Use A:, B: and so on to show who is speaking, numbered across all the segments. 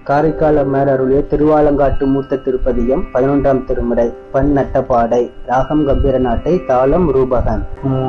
A: காரைக்கால் அம்மையார் அருளிய திருவாலங்காட்டு மூத்த திருப்பதிகம் பதினொன்றாம் திருமுறை பண் நட்டபாடை ராகம் கம்பீர நாட்டை தாளம் ரூபகன்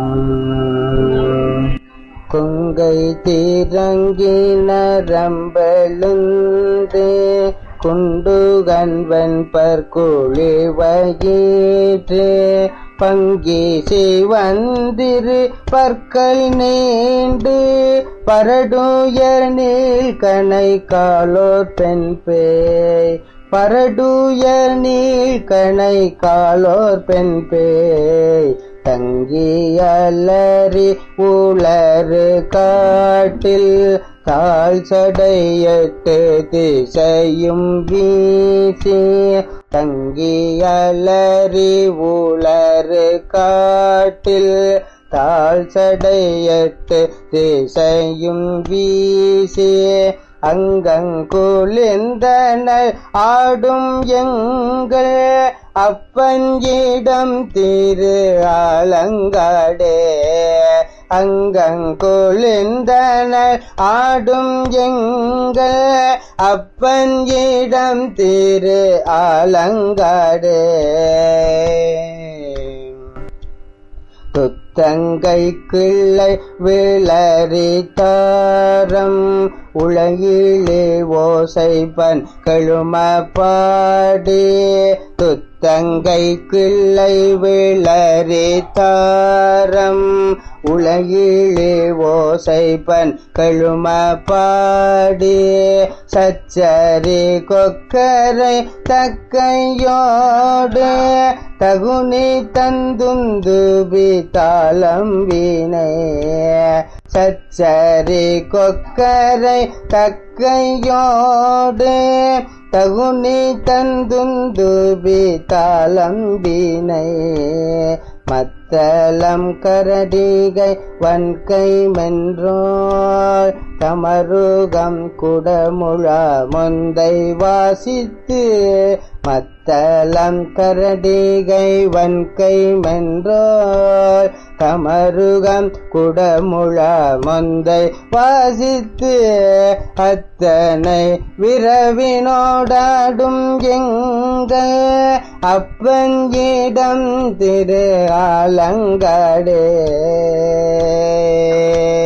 A: கொங்கை தீரங்கின ரம்பெழுந்து குண்டுகன்வன் பற்குழி வயிற்று பங்கி சிவந்திரு பற்கள் நீண்டு பரடுயர் நீள் கணை காலோர் பெண் பேய் பரடுயர் நீள் கணை காலோர் பெண் பேய் தங்கி அலறி உளறு காட்டில் கால் சடையட்டு திசையும் வீசி தங்கி அலறி உளறு காட்டில் தாழ் சடையட்டு திசையும் வீசி அங்கங்குளிர்ந்தனர் ஆடும் எங்கள் அப்பஞ்சிடம் திரு ஆலங்காடே அங்கங்குளிர்ந்தனர் ஆடும் எங்கள் அப்பஞ்சிடம் திரு ஆலங்காடே துத்தங்கை கிள்ளை விளரி தாரம் உலகிலே ஓசைப்பன் கழும பாடி துத்தங்கை கிள்ளை விளரி தாரம் உலகிலே ஓசைப்பன் கழும பாடி சச்சரி கொக்கரை தக்கையோடு தகுனி தந்துந்து தாளம் வீணை சச்சரி கொக்கரை தக்கையோடு தகுனி தந்துந்து தாளம் வீணை மத்தளம் கரடிகை வன்கை மென்றோள் தமருகம் குடமுழா முந்தை வாசித்து மத்தளம் கரடிகை வன்கை மென்றோள் தமருகம் குடமுழா முந்தை வாசித்து அத்தனை விரவினோடாடும் எங்கள் அப்பஞ்சிடம் திரு ஆலங்காடே